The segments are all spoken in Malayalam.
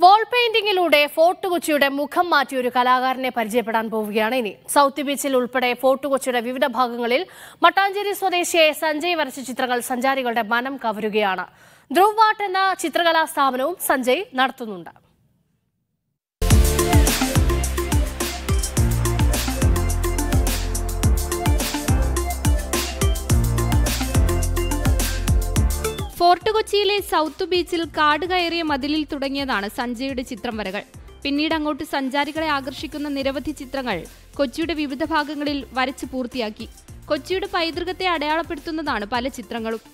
വാൾ പെയിന്റിംഗിലൂടെ ഫോർട്ട് കൊച്ചിയുടെ മുഖം മാറ്റിയ ഒരു കലാകാരനെ പരിചയപ്പെടാൻ പോവുകയാണ് ഇനി സൗത്ത് ബീച്ചിൽ ഉൾപ്പെടെ ഫോർട്ട് കൊച്ചിയുടെ വിവിധ ഭാഗങ്ങളിൽ മട്ടാഞ്ചേരി സ്വദേശിയെ സഞ്ജയ് വരച്ച ചിത്രങ്ങൾ സഞ്ചാരികളുടെ മനം കവരുകയാണ് ധ്രുവ് വാട്ട് എന്ന ചിത്രകലാ സ്ഥാപനവും സഞ്ജയ് നടത്തുന്നുണ്ട് ഫോർട്ട് കൊച്ചിയിലെ സൗത്ത് ബീച്ചിൽ കാട് കയറിയ മതിലിൽ തുടങ്ങിയതാണ് സഞ്ജയുടെ ചിത്രം വരകൾ പിന്നീട് അങ്ങോട്ട് സഞ്ചാരികളെ ആകർഷിക്കുന്ന നിരവധി ചിത്രങ്ങൾ കൊച്ചിയുടെ വിവിധ ഭാഗങ്ങളിൽ വരച്ച് പൂർത്തിയാക്കി കൊച്ചിയുടെ പൈതൃകത്തെ അടയാളപ്പെടുത്തുന്നതാണ് പല ചിത്രങ്ങളും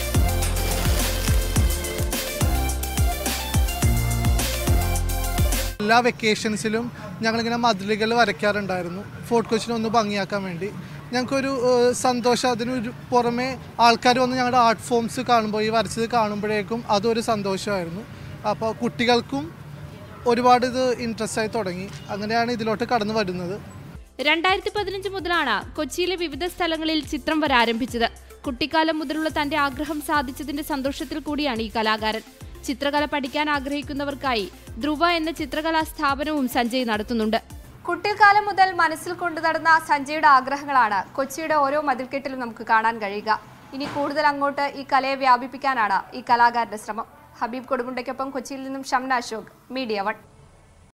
എല്ലാ വെക്കേഷൻസിലും ഞങ്ങളിങ്ങനെ മതിലുകൾ വരയ്ക്കാറുണ്ടായിരുന്നു ഫോർട്ട് കൊച്ചിനെ ഒന്ന് ഭംഗിയാക്കാൻ വേണ്ടി ഞങ്ങൾക്കൊരു ഏഹ്, സന്തോഷം അതിനൊരു പുറമെ ആൾക്കാർ വന്ന് ഞങ്ങളുടെ ആർട്ട് ഫോംസ് കാണുമ്പോൾ ഈ വരച്ചത് കാണുമ്പോഴേക്കും അതൊരു സന്തോഷമായിരുന്നു അപ്പോൾ കുട്ടികൾക്കും ഒരുപാട് ഇത് ഇൻട്രസ്റ്റ് ആയി തുടങ്ങി അങ്ങനെയാണ് ഇതിലോട്ട് കടന്നു വരുന്നത് രണ്ടായിരത്തി പതിനഞ്ച് മുതലാണ് കൊച്ചിയിലെ വിവിധ സ്ഥലങ്ങളിൽ ചിത്രം വര ആരംഭിച്ചത് കുട്ടിക്കാലം മുതലുള്ള തന്റെ ആഗ്രഹം സാധിച്ചതിന്റെ സന്തോഷത്തിൽ കൂടിയാണ് ഈ കലാകാരൻ ചിത്രകല പഠിക്കാൻ ആഗ്രഹിക്കുന്നവർക്കായി ധ്രുവ എന്ന ചിത്രകലാ സ്ഥാപനവും സഞ്ജയ് നടത്തുന്നുണ്ട് കുട്ടിക്കാലം മുതൽ മനസ്സിൽ കൊണ്ടു നടന്ന സഞ്ജയുടെ ആഗ്രഹങ്ങളാണ് കൊച്ചിയുടെ ഓരോ മതിൽക്കെട്ടിലും നമുക്ക് കാണാൻ കഴിയുക ഇനി കൂടുതൽ അങ്ങോട്ട് ഈ കലയെ വ്യാപിപ്പിക്കാനാണ് ഈ കലാകാരന്റെ ശ്രമം ഹബീബ് കൊടുമുണ്ടയ്ക്കൊപ്പം കൊച്ചിയിൽ നിന്നും ഷംന അശോക് മീഡിയ വൺ